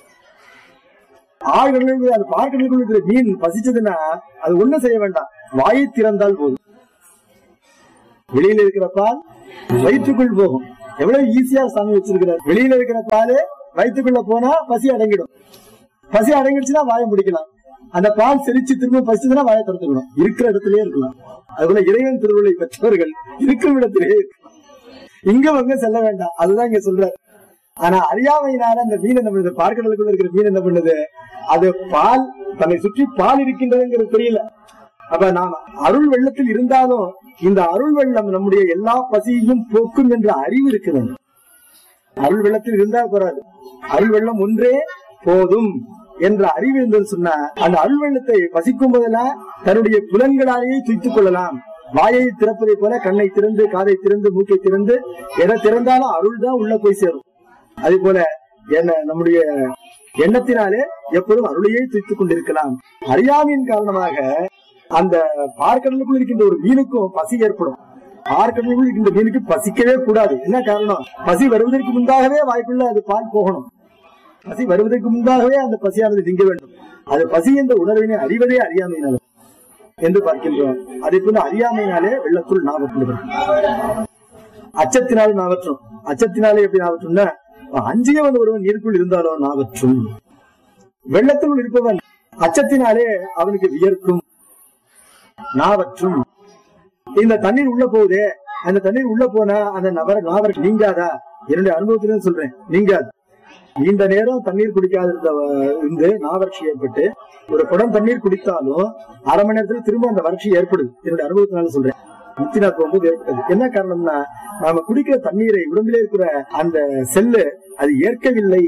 ஆழ்கடலில் அந்த பார்க்கடலுக்குள் இருக்கிற மீன் பசிச்சதுன்னா அது ஒண்ணும் செய்ய வேண்டாம் வாயை திறந்தால் போதும் வெளியில இருக்கிற பால் வயிற்றுக்குள் போகும் எவ்வளவு ஈஸியா சாமி வச்சிருக்கிறார் வெளியில இருக்கிற பால் வயிற்றுக்குள்ள போனா பசி அடங்கிடும் பசி அடங்கிடுச்சுன்னா வாயை முடிக்கலாம் அந்த பால் செரிச்சு திரும்ப பசிச்சதுன்னா வாயை திறந்துக்கணும் இருக்கிற இடத்திலேயே இருக்கலாம் அதுபோல இறைவன் திருவிழை பெற்றவர்கள் இருக்கும் இடத்திலேயே இருக்கலாம். இங்க அங்க செல்ல வேண்டாம் அதுதான் இங்க சொல்ற ஆனா அறியாமையினால அந்த மீன் என்ன பண்ணுது பார்க்கடலுக்குள்ள இருக்கிற மீன் என்ன பண்ணுது அது பால் தன்னை சுற்றி பால் இருக்கின்றதுங்கிறது தெரியல அப்ப நாம் அருள் வெள்ளத்தில் இருந்தாலும் இந்த அருள் வெள்ளம் நம்முடைய எல்லா பசியையும் போக்கும் என்ற அறிவு இருக்கிறது அருள் வெள்ளத்தில் இருந்தா போறாது அருள் வெள்ளம் ஒன்றே போதும் என்ற அறிவு இருந்தது சொன்னா அந்த அருள் வெள்ளத்தை பசிக்கும் போதெல்லாம் தன்னுடைய புலன்களாலேயே துய்த்துக் கொள்ளலாம் வாயை திறப்பதை போல கண்ணை திறந்து காதை திறந்து மூக்கை திறந்து எதை திறந்தாலும் அருள் தான் உள்ள போய் சேரும் அதே போல என்ன நம்முடைய எண்ணத்தினாலே எப்போதும் அருளையே துய்த்துக் கொண்டிருக்கலாம் அறியாமையின் காரணமாக அந்த பார்க்கடலுக்குள் இருக்கின்ற ஒரு மீனுக்கும் பசி ஏற்படும் பார்க்கடலுக்குள் இருக்கின்ற மீனுக்கு பசிக்கவே கூடாது என்ன காரணம் பசி வருவதற்கு முன்பாகவே வாய்ப்புள்ள அது பால் போகணும் பசி வருவதற்கு முன்பாகவே அந்த பசியானது திங்க வேண்டும் அது பசி என்ற உணர்வினை அறிவதே அறியாமையினால என்று பார்க்கின்றோம் அதே போல அறியாமையினாலே வெள்ளத்துள் நாவற்றுள்ளது அச்சத்தினாலே நாவற்றும் அச்சத்தினாலே எப்படி நாவற்றும்னா அஞ்சிய வந்து ஒருவன் நீருக்குள் இருந்தாலோ நாவற்றும் வெள்ளத்துக்குள் இருப்பவன் அச்சத்தினாலே அவனுக்கு வியர்க்கும் நாவற்றும் இந்த தண்ணீர் உள்ள போகுதே அந்த தண்ணீர் உள்ள போனா அந்த நபர் நாவர் நீங்காதா என்னுடைய அனுபவத்திலும் சொல்றேன் நீங்காது நீண்ட நேரம் தண்ணீர் குடிக்காத இருந்த இருந்து நாவறட்சி ஏற்பட்டு ஒரு குடம் தண்ணீர் குடித்தாலும் அரை மணி நேரத்துல திரும்ப அந்த வறட்சி ஏற்படுது என்னுடைய அனுபவத்தினால சொல்றேன் முத்தினார் போகும்போது ஏற்பட்டது என்ன காரணம்னா நாம குடிக்கிற தண்ணீரை உடம்பிலே இருக்கிற அந்த செல்லு அது ஏற்கவில்லை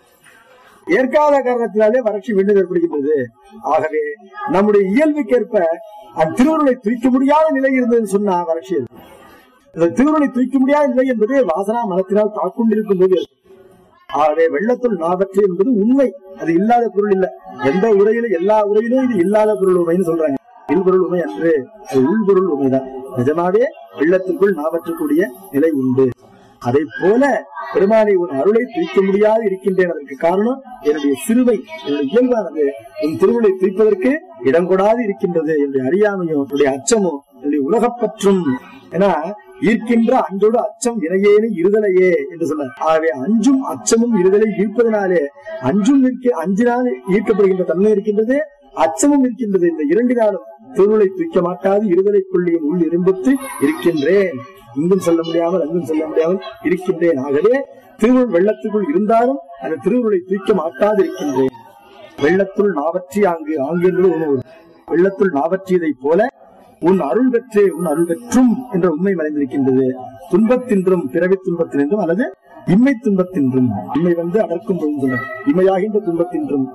ஏற்காத காரணத்தினாலே வறட்சி மீண்டும் ஏற்படுகின்றது ஆகவே நம்முடைய இயல்புக்கேற்ப அந்த திருவருளை துய்க்க முடியாத நிலை இருந்ததுன்னு சொன்னா வறட்சி ஏற்படும். இந்த திருவருளை துய்க்க முடியாத நிலை என்பது வாசனா மனத்தினால் தாக்கொண்டிருக்கும் போது ஏற்படும். ஆகவே வெள்ளத்துள் நாவற்று என்பது உண்மை அது இல்லாத பொருள் இல்ல எந்த உரையிலும் எல்லா உரையிலும் இது இல்லாத பொருள் உண்மைன்னு சொல்றாங்க இல்பொருள் உண்மை அன்று அது உள்பொருள் உண்மைதான் நிஜமாவே வெள்ளத்துக்குள் நாவற்றக்கூடிய நிலை உண்டு அதை போல பெருமானை உன் அருளை துய்க்க முடியாது இருக்கின்றேன் அதற்கு காரணம் என்னுடைய சிறுமை என்னுடைய இயல்பானது உன் திருவுளை துய்ப்பதற்கு இடம் கொடாது இருக்கின்றது என்னுடைய அறியாமையும் என்னுடைய அச்சமும் என்னுடைய உலகப்பற்றும் ஏன்னா ஈர்க்கின்ற அன்றோடு அச்சம் இணையேனு இருதலையே என்று சொன்னார் ஆகவே அஞ்சும் அச்சமும் இருதலை ஈர்ப்பதனாலே அஞ்சும் இருக்க அஞ்சினால் ஈர்க்கப்படுகின்ற தன்மை இருக்கின்றது அச்சமும் இருக்கின்றது இந்த இரண்டினாலும் திருவுளை தூக்க மாட்டாது இருதலை கொள்ளியின் உள் இரும்புத்து இருக்கின்றேன் இங்கும் சொல்ல முடியாமல் அங்கும் சொல்ல முடியாமல் இருக்கின்றேன் ஆகவே திருவுள் வெள்ளத்துக்குள் இருந்தாலும் அந்த திருவுருளை தூக்க மாட்டாது இருக்கின்றேன் வெள்ளத்துள் நாவற்றி ஆங்கு ஆங்கு என்பது உணவு வெள்ளத்துள் நாவற்றியதை போல உன் அருள் பெற்றே உன் அருள் பெற்றும் என்ற உண்மை மறைந்திருக்கின்றது துன்பத்தின்றும் பிறவி துன்பத்தினின்றும் அல்லது இம்மை துன்பத்தின்றும் இம்மை வந்து அடர்க்கும் பொழுது இம்மையாகின்ற துன்பத்தின்றும்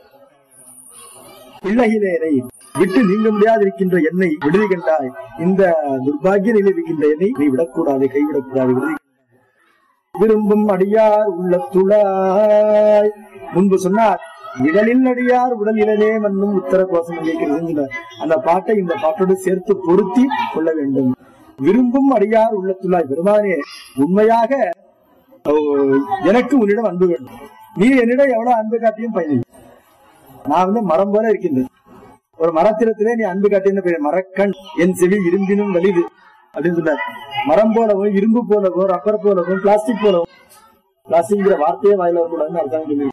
பிள்ளையிலேனை விட்டு நீங்க முடியாது இருக்கின்ற என்னை விடுதி கண்டாய் இந்த துர்பாகிய நிலை இருக்கின்ற என்னை நீ விடக்கூடாது கைவிடக்கூடாது விடுதி விரும்பும் அடியார் உள்ள துளாய் முன்பு சொன்னார் நிழலில் அடியார் உடல் இளனே மண்ணும் உத்தர கோஷம் கேட்கிறது அந்த பாட்டை இந்த பாட்டோடு சேர்த்து பொருத்தி கொள்ள வேண்டும் விரும்பும் அடியார் உள்ளத்துள்ளாய் பெருமானே உண்மையாக அஹ், எனக்கு உன்னிடம் அன்பு வேண்டும் நீ என்னிடம் எவ்வளவு அன்பு காட்டியும் பயனில்லை நான் வந்து மரம் போல இருக்கின்றேன் ஒரு மரத்திரத்திலே நீ அன்பு காட்டின பெயர் மரக்கண் என் செவி இரும்பினும் வலிது அப்படின்னு சொன்னார் மரம் போலவும் இரும்பு போலவும் ரப்பர் போலவும் பிளாஸ்டிக் போலவும் பிளாஸ்டிக்ங்கிற வார்த்தையே வாயில வரக்கூடாதுன்னு அர்த்தம் சொல்லி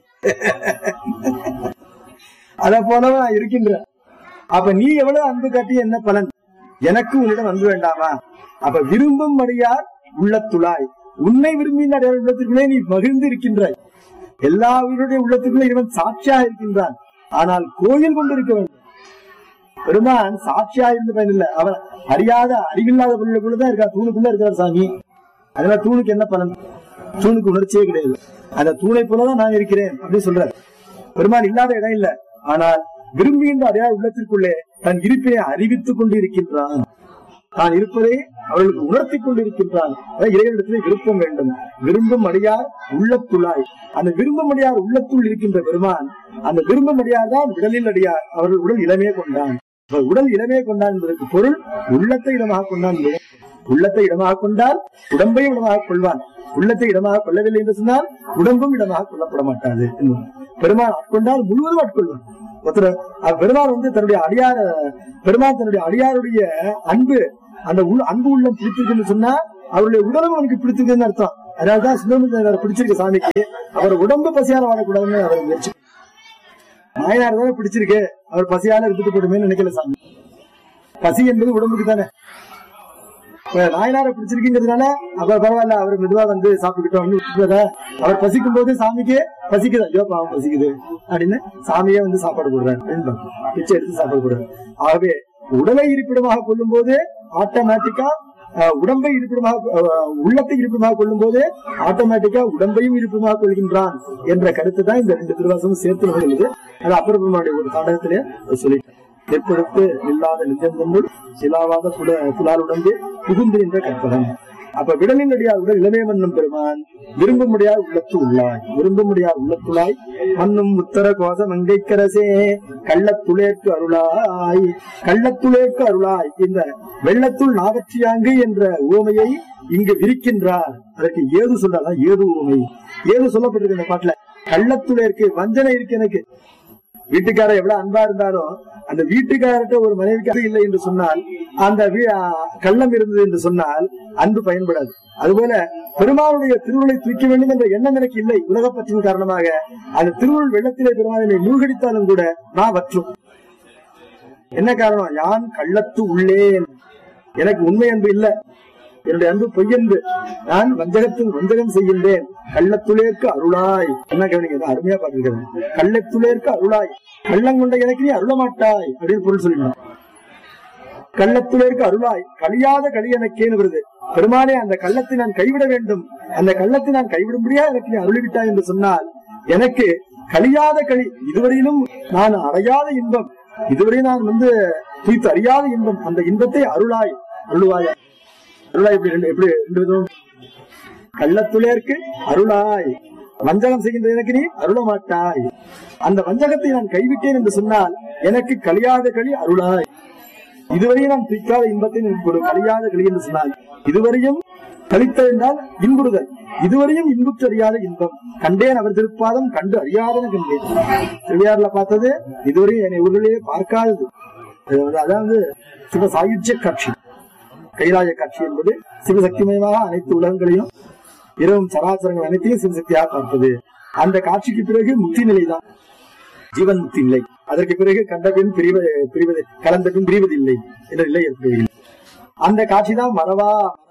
அத போலவும் நான் இருக்கின்றேன் அப்ப நீ எவ்வளவு அன்பு காட்டி என்ன பலன் எனக்கு உன்னிடம் அன்பு வேண்டாமா அப்ப விரும்பும் அடியார் உள்ளத்துளாய் உன்னை விரும்பின அடியார் உள்ளத்திற்குள்ளே நீ மகிழ்ந்து இருக்கின்றாய் எல்லா உயிருடைய உள்ளத்துக்குள்ளே இவன் சாட்சியாக இருக்கின்றான் ஆனால் கோயில் கொண்டு இருக்க வேண்டும் பெருமான் சாட்சியா இருந்து பயன் இல்ல அவன் அறியாத அறிவில்லாத பொருளுக்குள்ளதான் இருக்கா தூணுக்குள்ள இருக்கிறார் சாமி அதனால தூணுக்கு என்ன பலன் தூணுக்கு உணர்ச்சியே கிடையாது அந்த தூணை போலதான் நான் இருக்கிறேன் அப்படின்னு சொல்றார் பெருமான் இல்லாத இடம் இல்ல ஆனால் விரும்புகின்ற அடையாள உள்ளத்திற்குள்ளே தன் இருப்பினை அறிவித்துக் கொண்டு இருக்கின்றான் தான் இருப்பதை அவர்களுக்கு உணர்த்திக் கொண்டிருக்கின்றான் அதான் இறைவனிடத்திலே விருப்பம் வேண்டும் விரும்பும் அடியார் உள்ளத்துள்ளாய் அந்த விரும்பும் அடியார் உள்ளத்துள் இருக்கின்ற பெருமான் அந்த விரும்பும் அடியார் தான் உடலில் அடியார் அவர்கள் உடல் இளமே கொண்டான் அப்ப உடல் இளமே கொண்டான் என்பதற்கு பொருள் உள்ளத்தை இடமாக கொண்டான் என்பது. உள்ளத்தை இடமாக கொண்டால் உடம்பையும் இடமாக கொள்வான் உள்ளத்தை இடமாக கொள்ளவில்லை என்று சொன்னால் உடம்பும் இடமாக கொள்ளப்பட மாட்டாது என்பது. பெருமான் ஆட்கொண்டால் முழுவதும் ஆட்கொள்வான் ஒருத்தர் அஹ் பெருமான் வந்து தன்னுடைய அடியார பெருமான் தன்னுடைய அடியாருடைய அன்பு அந்த உள் அன்பு உள்ளம் பிடிச்சிருக்குன்னு சொன்னா அவருடைய உடலும் அவனுக்கு பிடிச்சிருக்குன்னு அர்த்தம் அதனாலதான் சுந்தரமூர்த்தி பிடிச்சிருக்கு சாமிக்கு அவர் உடம்பு பசியால வாழக்கூடாதுன்னு அவர் முயற்சி நாயனார் தானே பிடிச்சிருக்கு அவர் பசியால இருந்துட்டு போடுமே நினைக்கல சாமி பசி என்பது உடம்புக்கு தானே இப்ப நாயனாரை பிடிச்சிருக்குங்கிறதுனால அவர் பரவாயில்ல அவர் மெதுவா வந்து சாப்பிட்டுக்கிட்டோம்னு விட்டுறதா அவர் பசிக்கும் போது சாமிக்கு பசிக்குது ஐயோ பாவம் பசிக்குது அப்படின்னு சாமியே வந்து சாப்பாடு போடுறாரு அப்படின்னு பிச்சை எடுத்து சாப்பாடு போடுறாரு ஆகவே உடலை இருப்பிடமாக கொள்ளும் போது ஆட்டோமேட்டிக்கா அஹ், உடம்பை இருப்பிடமாக அஹ், உள்ளத்தை இருப்பிடமாக கொள்ளும் போது ஆட்டோமேட்டிக்கா உடம்பையும் இருப்பிடமாக கொள்கின்றான் என்ற கருத்து தான் இந்த ரெண்டு திருவாசமும் சேர்த்து வருகிறது அது அப்பெருமானுடைய ஒரு நாடகத்திலே சொல்லிட்டேன் நெற்பொழுத்து இல்லாத நெஞ்சந்தன்னுள் சிலாவாத புல புலால் உடம்பு புகுந்து என்ற கற்பகம் அப்ப விடலினடியார் உடல் இளமே மன்னும் பெருமான் விரும்பும்படியார் உள்ளத்து உள்ளாய் விரும்பும்படியார் உள்ளத்துள்ளாய் மன்னும் உத்தர கோச மங்கைக்கரசே கள்ளத்துளேற்கு அருளாய் கள்ளத்துளேற்கு அருளாய் இந்த வெள்ளத்துள் நாகற்றியாங்கு என்ற உவமையை இங்கு விரிக்கின்றார் அதற்கு ஏது சொல்றாரா ஏது உவமை ஏது சொல்லப்பட்டிருக்கு இந்த பாட்டுல கள்ளத்துளேற்கு வஞ்சனை இருக்கு எனக்கு வீட்டுக்காரர் எவ்வளவு அன்பா இருந்தாலும் அந்த வீட்டுக்காரர்கிட்ட ஒரு மனைவிக்கு அன்பு இல்லை என்று சொன்னால் அந்த வீ- ஆ, கள்ளம் இருந்தது என்று சொன்னால் அன்பு பயன்படாது அதுபோல பெருமாளுடைய திருவுளை தூக்க வேண்டும் என்ற எண்ணம் எனக்கு இல்லை உலகப்பற்றின் காரணமாக அந்த திருவுள் வெள்ளத்திலே பெருமாளை மூழ்கடித்தாலும் கூட நான் வற்றும் என்ன காரணம் யான் கள்ளத்து உள்ளேன் எனக்கு உண்மை அன்பு இல்ல என்னுடைய அன்பு பொய்யன்பு நான் வஞ்சகத்தில் வஞ்சகம் செய்கின்றேன் கள்ளத்துளேற்கு அருளாய் என்ன கவனிங்க இது அருமையா பாத்துக்கிறேன் கள்ளத்துளேற்கு அருளாய் கள்ளங்கொண்ட எனக்கு நீ அருள மாட்டாய் அப்படின்னு பொருள் சொல்லிடணும் கள்ளத்துளேற்கு அருளாய் கழியாத களி எனக்கேன்னு வருது பெருமானே அந்த கள்ளத்தை நான் கைவிட வேண்டும் அந்த கள்ளத்தை நான் கைவிடும்படியா எனக்கு நீ அருளிவிட்டாய் என்று சொன்னால் எனக்கு கழியாத களி இதுவரையிலும் நான் அடையாத இன்பம் இதுவரை நான் வந்து தூய்த்து அறியாத இன்பம் அந்த இன்பத்தை அருளாய் அருள்வாய் அருளாய் எப்படி ரெண்டு எப்படி ரெண்டு விதம் கள்ளத்துளேற்கு அருளாய் வஞ்சகம் செய்கின்ற எனக்கு நீ அருள மாட்டாய் அந்த வஞ்சகத்தை நான் கைவிட்டேன் என்று சொன்னால் எனக்கு கழியாத களி அருளாய் இதுவரையும் நான் பிரிக்காத இன்பத்தை எனக்கு கொடு கழியாத களி என்று சொன்னால் இதுவரையும் கழித்த என்றால் இன்புறுதல் இதுவரையும் இன்புற்று அறியாத இன்பம் கண்டேன் அவர் திருப்பாதம் கண்டு அறியாதன கண்டேன் திருவிழாறுல பார்த்தது இதுவரையும் என்னை ஊரிலேயே பார்க்காதது அது வந்து- அதாவது சிவ சாயுஜ்ய காட்சி கைலாய காட்சி என்பது சிவசக்திமயமாக அனைத்து உலகங்களையும் இரவும் சராசரங்கள் அனைத்தையும் சிவசக்தியாக பார்ப்பது அந்த காட்சிக்கு பிறகு முக்தி நிலைதான் ஜீவன் முக்தி நிலை அதற்கு பிறகு கண்ட பின் பிரிவ பிரிவது கலந்த பின் பிரிவதில்லை என்ற நிலை ஏற்படுகிறது அந்த காட்சிதான் மறவா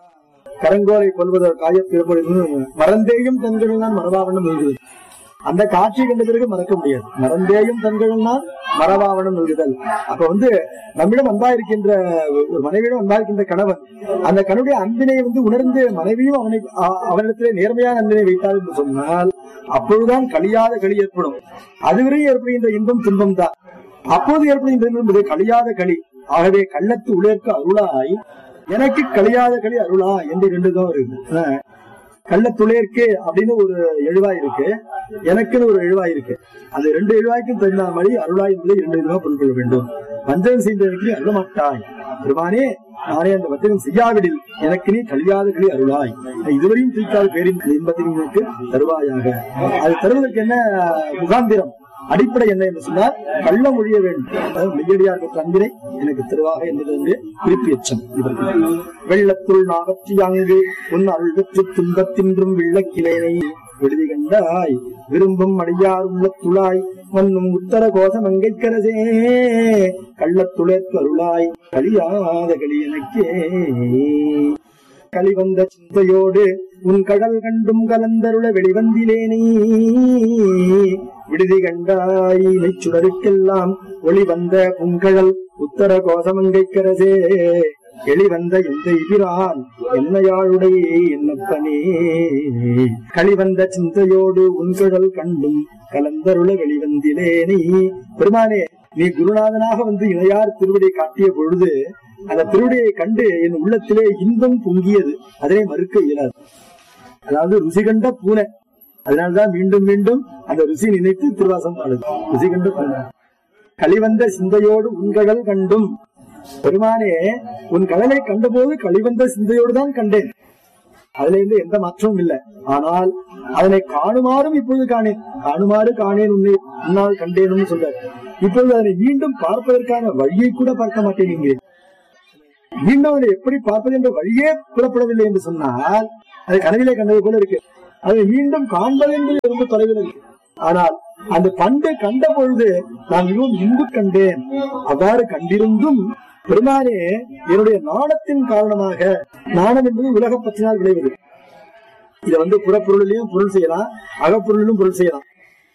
கரங்கோலை கொள்வதற்கு காயத்திருப்பது மறந்தேயும் தன்களில் நான் மறவாவண்ணம் எழுதுவது அந்த காட்சியை கண்ட பிறகு மறக்க முடியாது மறந்தேயும் தன்களில் நான் மறவாவண்ணம் எழுதுதல் அப்ப வந்து நம்மிடம் அன்பா இருக்கின்ற ஒரு மனைவியிடம் அன்பா இருக்கின்ற கணவன் அந்த கணவனுடைய அன்பினை வந்து உணர்ந்து மனைவியும் அவனை அ- அவனிடத்திலே நேர்மையான அன்பினை வைத்தார் என்று சொன்னால் அப்பொழுதுதான் கழியாத களி ஏற்படும் அதுவரை ஏற்படுகின்ற இன்பம் துன்பம் தான் அப்போது ஏற்படுகின்ற இன்பம் என்பது கழியாத களி ஆகவே கள்ளத்து உழைக்க அருளாய் எனக்கு கழியாத களி அருளா என்று ரெண்டு தான் இருக்கு அஹ் கள்ளத்துளையர்க்கு அப்படின்னு ஒரு எழுவாய் இருக்கு எனக்குன்னு ஒரு எழுவாய் இருக்கு அந்த ரெண்டு எழுவாய்க்கும் தகுந்த மாதிரி அருளாய் என்பதை இரண்டு விதமா பொருள் கொள்ள வேண்டும் வஞ்சகம் செய்ததற்கு நீ அருள மாட்டாய் பெருமானே நானே அந்த வஞ்சகம் செய்யாவிடில் எனக்கு நீ கழியாத களி அருளாய் இதுவரையும் தீர்க்காத பேரின் இன்பத்தை நீ எனக்கு தருவாயாக அது தருவதற்கு என்ன முகாந்திரம் அடிப்படை என்ன என்று சொன்னால் கள்ளம் ஒழிய வேண்டும் அதாவது மெய்யடியார் பெற்ற அன்பினை எனக்கு தருவாக என்பது வந்து குறிப்பு எச்சம் இதற்கு வெள்ளத்துள் நாகற்றியாங்கு உன் அருள் பெற்று துன்பத்தின்றும் வெள்ளக்கிளேனை விடுதி கண்டாய் விரும்பும் அடியார் உள்ளத்துளாய் மன்னும் உத்தர கோச மங்கைக்கரசே கள்ளத்துளேற்கு அருளாய் கழியாத களி எனக்கே களிவந்த சிந்தையோடு உன் கடல் கண்டும் கலந்தருள வெளிவந்திலேனே விடுதி கண்டாய் நெச்சுடருக்கெல்லாம் ஒளி வந்த புங்கழல் உத்தர கோசமங்கைக்கரசே எளிவந்த எந்த இபிரான் என்னையாளுடைய என்னப்பனே களிவந்த சிந்தையோடு உன்கழல் கண்டும் கலந்தருள வெளிவந்திலேனே பெருமானே நீ குருநாதனாக வந்து இணையார் திருவடியை காட்டிய பொழுது அந்த திருவடியை கண்டு என் உள்ளத்திலே இன்பம் பொங்கியது அதனை மறுக்க இயலாது அதாவது ருசி கண்ட பூனை அதனால்தான் மீண்டும் மீண்டும் அந்த ருசி நினைத்து திருவாசம் பாடுது ருசி கண்ட பூனை களிவந்த சிந்தையோடு உன்கடல் கண்டும் பெருமானே உன் கடலை கண்டபோது களிவந்த சிந்தையோடு தான் கண்டேன் அதுல இருந்து எந்த மாற்றமும் இல்லை ஆனால் அதனை காணுமாறும் இப்பொழுது காணேன் காணுமாறு காணேன் உன்னை உன்னால் கண்டேனும் சொல்றார் இப்பொழுது அதனை மீண்டும் பார்ப்பதற்கான வழியை கூட பார்க்க மாட்டேன் இங்கே மீண்டும் அதனை எப்படி பார்ப்பது என்ற வழியே புலப்படவில்லை என்று சொன்னால் அது கனவிலே கண்டது போல இருக்கு அதை மீண்டும் காண்பது என்பது ரொம்ப தொலைவில் இருக்கு ஆனால் அந்த பண்டை கண்ட பொழுது நான் மிகவும் இன்பு கண்டேன் அவ்வாறு கண்டிருந்தும் பெருமானே என்னுடைய நாணத்தின் காரணமாக நாணம் என்பது உலக பற்றினால் விளைவது இதை வந்து புறப்பொருளிலையும் பொருள் செய்யலாம் அகப்பொருளிலும் பொருள் செய்யலாம்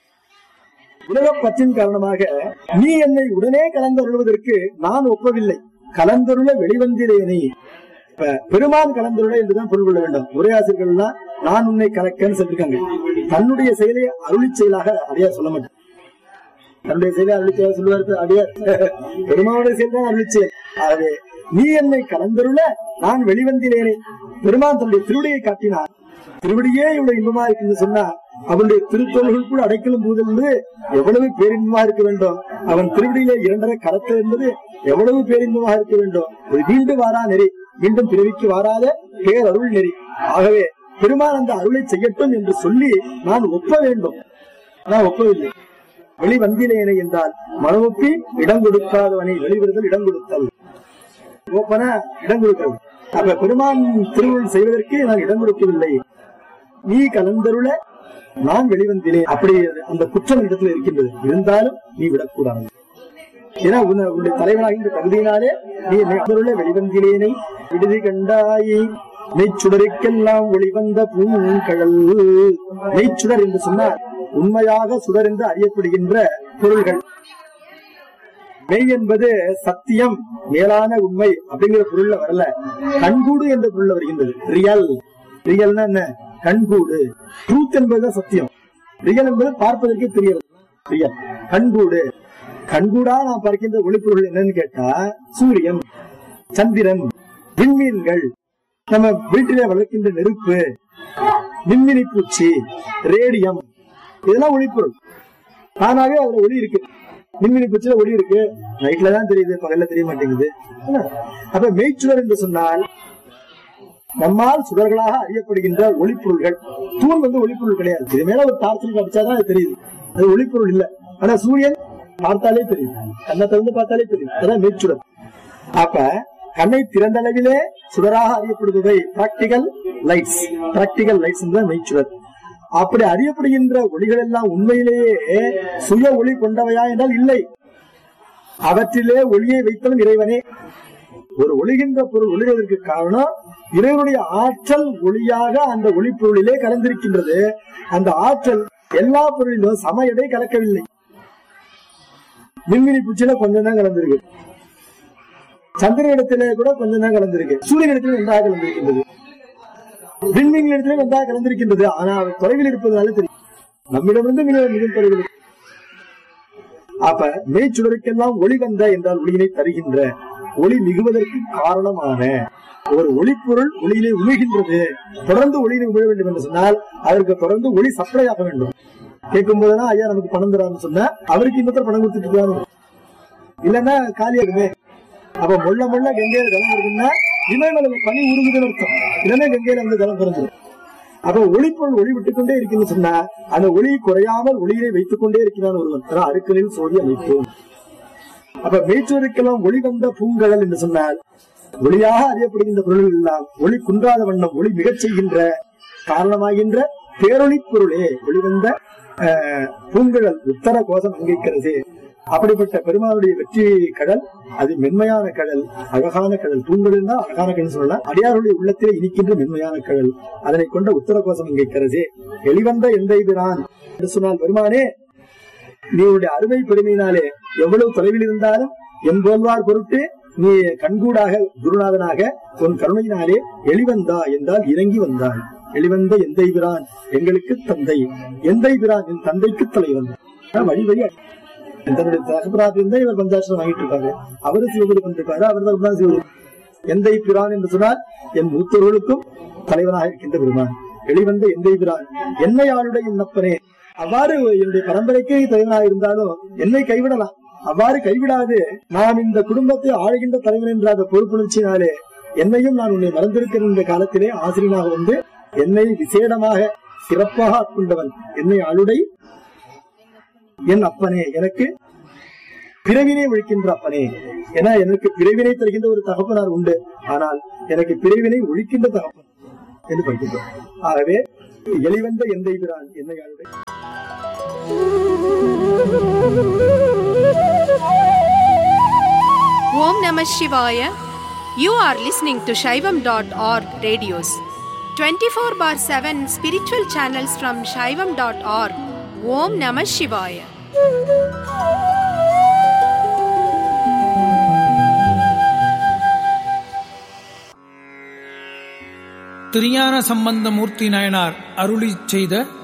உலகப் பற்றின் காரணமாக நீ என்னை உடனே கலந்தருள்வதற்கு நான் ஒப்பவில்லை கலந்தருள வெளிவந்திலேனே இப்ப பெருமான் கலந்துள்ள என்றுதான் பொருள் கொள்ள வேண்டும் உரையாசிரியர்கள்லாம் நான் உன்னை கலக்கன்னு சொல்லியிருக்காங்க தன்னுடைய செயலை அருளி செயலாக அடியார் சொல்ல மாட்டேன் தன்னுடைய செயலை அருளி செயலாக சொல்லுவார் அடியார் பெருமானுடைய செயல் தான் அருளி செயல் ஆகவே நீ என்னை கலந்தருள நான் வெளிவந்திலேனே பெருமான் தன்னுடைய திருவடியை காட்டினார் திருவடியே இவ்வளவு இன்பமா இருக்குன்னு சொன்னா அவனுடைய திருத்தொழில்கள் கூட அடைக்கலும் போது என்று எவ்வளவு பேரின்பமா இருக்க வேண்டும் அவன் திருவடியிலே இரண்டரை கலத்தல் என்பது எவ்வளவு பேரின்பமாக இருக்க வேண்டும் ஒரு மீண்டும் வாரா நெறி மீண்டும் பிறவிக்கு வாராத பேரருள் நெறி ஆகவே பெருமான் அந்த அருளை செய்யட்டும் என்று சொல்லி நான் ஒப்ப வேண்டும் நான் ஒப்பவில்லை வெளிவந்திலேனே என்றால் மனவொப்பி இடம் கொடுக்காதவனை வெளிவருதல் இடம் கொடுத்தல் ஓப்பனா இடம் கொடுக்கிறது அப்ப பெருமான் திருவுள் செய்வதற்கு நான் இடம் கொடுக்கவில்லை நீ கலந்தருள நான் வெளிவந்திலே அப்படி அந்த குற்றம் இடத்துல இருக்கின்றது இருந்தாலும் நீ விடக்கூடாது ஏன்னா உன்னை- உன்னுடைய தலைவனாகின்ற தகுதியினாலே நீ நெய்தருள வெளிவந்திலேனை விடுதி கண்டாய் மெய்ச்சுடருக்கெல்லாம் ஒளிவந்த பூங்கழல் மெய்ச்சுடர் என்று சொன்னார் உண்மையாக சுடர் என்று அறியப்படுகின்ற பொருள்கள் மெய் என்பது சத்தியம் மேலான உண்மை அப்படிங்கிற பொருள்ல வரல கண்கூடு என்ற பொருள்ல வருகின்றது ரியல் ரியல்னா என்ன கண்கூடு ட்ரூத் என்பதுதான் சத்தியம் ரியல் என்பது பார்ப்பதற்கே தெரியாது ரியல் கண்கூடு கண்கூடா நாம் பார்க்கின்ற ஒளிப்பொருள் என்னன்னு கேட்டா சூரியன் சந்திரன் விண்மீன்கள் நம்ம வீட்டிலே வளர்க்கின்ற நெருப்பு மின்மினி பூச்சி ரேடியம் இதெல்லாம் ஒளிப்பொருள் தானாவே அதுல ஒளி இருக்கு மின்மினி பூச்சியில ஒளி இருக்கு நைட்ல தான் தெரியுது பகல்ல தெரிய மாட்டேங்குது என்ன? அப்ப மெய்ச்சுடர் என்று சொன்னால் நம்மால் சுடர்களாக அறியப்படுகின்ற ஒளிப்பொருள்கள் தூண் வந்து ஒளிப்பொருள் கிடையாது இது மேல ஒரு டார்ச்சல் அடிச்சாதான் அது தெரியுது அது ஒளிப்பொருள் இல்ல ஆனா சூரியன் பார்த்தாலே தெரியும் கண்ணை திறந்து பார்த்தாலே தெரியும் அதான் மெய்ச்சுடர் அப்ப கண்ணை திறந்த அளவிலே சுடராக அறியப்படுபவை பிராக்டிகல் லைட்ஸ் பிராக்டிகல் லைட்ஸ் தான் மெய்ச்சுடர் அப்படி அறியப்படுகின்ற ஒளிகள் எல்லாம் உண்மையிலேயே சுய ஒளி கொண்டவையா என்றால் இல்லை அவற்றிலே ஒளியை வைத்தவன் இறைவனே ஒரு ஒளிகின்ற பொருள் ஒளிவதற்கு காரணம் இறைவனுடைய ஆற்றல் ஒளியாக அந்த ஒளிப்பொருளிலே கலந்திருக்கின்றது அந்த ஆற்றல் எல்லா பொருளிலும் சம எடை கலக்கவில்லை மின்மினி பூச்சியில கொஞ்சம் தான் கலந்திருக்கு சந்திரன் இடத்திலே கூட கொஞ்சம் தான் கலந்திருக்கு சூரியன் இடத்திலே நன்றாக கலந்திருக்கின்றது விண்மீன் இடத்திலே நன்றாக கலந்திருக்கின்றது ஆனா அவர் தொலைவில் இருப்பதனால தெரியும் நம்மிடமிருந்து மிக மிக தொலைவில் இருக்கு. அப்ப மெய்ச்சுடருக்கெல்லாம் ஒளி வந்த என்றால் ஒளியினை தருகின்ற ஒளி மிகுவதற்கு காரணமான ஒரு ஒளிப்பொருள் ஒளியிலே உமிழ்கின்றது தொடர்ந்து ஒளியினை உமிழ வேண்டும் என்று சொன்னால் அதற்கு தொடர்ந்து ஒளி சப்ளை ஆக வேண்டும் கேட்கும் போதெல்லாம் ஐயா நமக்கு பணம் தரான்னு சொன்னா அவருக்கு இன்னொருத்தர் பணம் கொடுத்துட்டு இருக்காரு இல்லன்னா காலியாகுமே அப்ப முள்ள முள்ள கங்கையில ஜலம் இருக்குன்னா இமயமலை பனி உருகுதுன்னு அர்த்தம் இல்லன்னா கங்கையில வந்து ஜலம் குறைஞ்சிடும் அப்ப ஒளிப்பொருள் ஒளி விட்டுக் கொண்டே இருக்குன்னு சொன்னா அந்த ஒளி குறையாமல் ஒளியினை வைத்துக் கொண்டே இருக்கிறான் ஒருவன் அதான் அடுக்களில் சோதி அமைப்போம் அப்ப மேய்ச்சோருக்கெல்லாம் ஒளி வந்த பூங்கழல் என்று சொன்னால் ஒளியாக அறியப்படுகின்ற பொருள்கள் எல்லாம் ஒளி குன்றாத வண்ணம் ஒளி மிகச் செய்கின்ற காரணமாகின்ற பேரொளி பொருளே ஒளிவந்த அஹ், பூங்கழல் உத்தர கோஷம் அங்கைக்கிறது அப்படிப்பட்ட பெருமானுடைய வெற்றி கடல் அது மென்மையான கடல் அழகான கடல் பூங்கடல்னா அழகான கடல் சொல்லலாம் அடியாருடைய உள்ளத்திலே இனிக்கின்ற மென்மையான கடல் அதனை கொண்ட உத்தர கோஷம் அங்கைக்கிறது வெளிவந்த எந்தை பிரான் என்று சொன்னால் பெருமானே நீ உன்னுடைய அருமை பெருமையினாலே எவ்வளவு தொலைவில் இருந்தாலும் என் போல்வார் பொருட்டு நீ கண்கூடாக குருநாதனாக உன் கருணையினாலே எளிவந்தா என்றால் இறங்கி வந்தாய் எளிவந்த எந்தை பிரான் எங்களுக்கு தந்தை எந்தை பிரான் என் தந்தைக்கு தலைவன் அதான் வழி வழி தன்னுடைய தகப்பனாக இருந்தா இவர் பஞ்சாட்சரம் வாங்கிட்டு இருப்பாரு அவரு சிவகுரு பண்ணிருப்பாரு அவர் தான் சிவகுரு எந்தை பிரான் என்று சொன்னால் என் மூத்தவர்களுக்கும் தலைவனாக இருக்கின்ற பெருமான் வெளிவந்த எந்தை பிரான் என்னை ஆளுடைய என்னப்பனே அவ்வாறு என்னுடைய பரம்பரைக்கே தலைவனாக இருந்தாலும் என்னை கைவிடலாம் அவ்வாறு கைவிடாது நான் இந்த குடும்பத்தை ஆளுகின்ற தலைவன் என்ற அந்த பொறுப்புணர்ச்சியினாலே என்னையும் நான் உன்னை மறந்திருக்கிற இந்த காலத்திலே ஆசிரியனாக வந்து என்னை விசேடமாக சிறப்பாக ஆட்கொண்டவன் என்னை ஆளுடை என் அப்பனே எனக்கு பிறவினை ஒழிக்கின்ற அப்பனே ஏன்னா எனக்கு பிறவினை தருகின்ற ஒரு தகப்பனார் உண்டு ஆனால் எனக்கு பிறவினை ஒழிக்கின்ற தகப்பன் என்று படிக்கின்றோம் ஆகவே எளிவந்த எந்தை பிரான் என்னை ஆளுடை Om Namah Shivaya. You are listening to Shaivam.org radios. 24 bar 7 spiritual channels from Shaivam.org. Om Namah Shivaya. திருஞான சம்பந்தமூர்த்தி நாயனார் அருளிச் செய்த